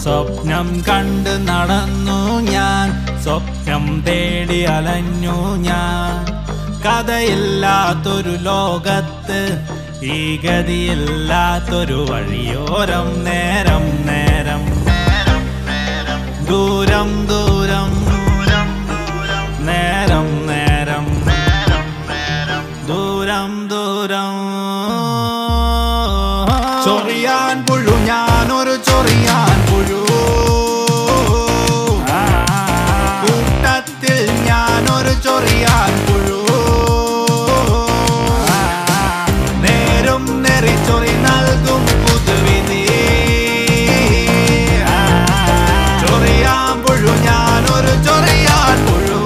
സ്വപ്നം കണ്ട് നടന്നു ഞാൻ സ്വപ്നം തേടി അലഞ്ഞു ഞാൻ കഥയില്ലാത്തൊരു ലോകത്ത് ഈ ഗതിയില്ലാത്തൊരു വഴിയോരം നേരം നേരം ദൂരം ദൂരം നേരം നേരം ദൂരം ദൂരം ചൊറിയാൻ പുഴു ഞാനൊരു ചൊറിയാൻ പുഴു കൂട്ടത്തിൽ ഞാനൊരു ചൊറിയാൻ പുഴു നേരും നെറിച്ചൊറി നൽകും പുതുവിധി ചൊറിയാൻ പുഴു ഞാനൊരു ചൊറിയാൻ പുഴു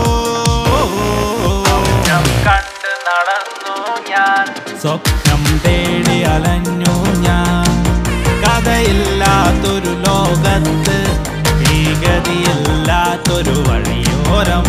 കണ്ട് നടന്നു ഞാൻ സ്വപ്നം തേടി അലഞ്ഞു ഞാൻ കഥയില്ലാത്തൊരു ലോകത്ത് ഈ ഗതിയില്ലാത്തൊരു വഴിയോരം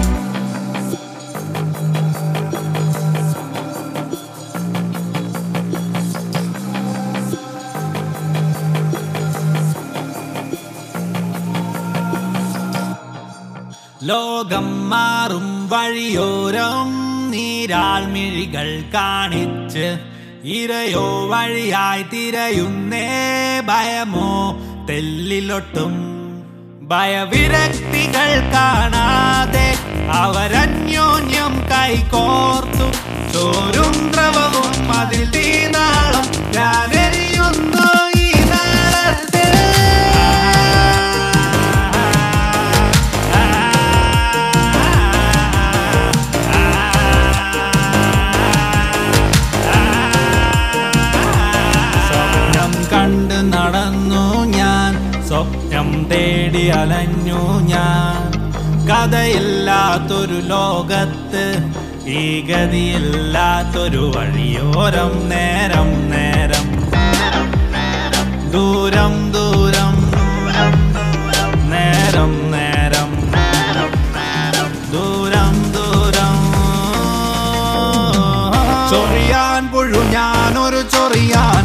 ലോകം മാറും വഴിയോരം നീരാൾമിഴികൾ കാണിച്ച് ഇരയോ വഴിയായി തിരയുന്നേ ഭയമോ തെല്ലിലൊട്ടും ഭയവിരക്തികൾ കാണാതെ അവരന്യോന്യം കൈകോർത്തു ചോരും ദ്രവവും അതിൽ തീനാളം ഞാനെരിയുന്നു ഈ നാളത്തിൽ സ്വപ്നം കണ്ട് നടന്നു ഞാൻ സ്വപ്നം തേടി അലഞ്ഞു ഞാൻ കഥയില്ലാത്തൊരു ലോകത്ത് ഈ ഗതിയില്ലാത്തൊരു വഴിയോരം നേരം നേരം ദൂരം ദൂരം നേരം നേരം ദൂരം ദൂരം ചൊറിയാൻ പുഴു ഞാനൊരു ചൊറിയാൻ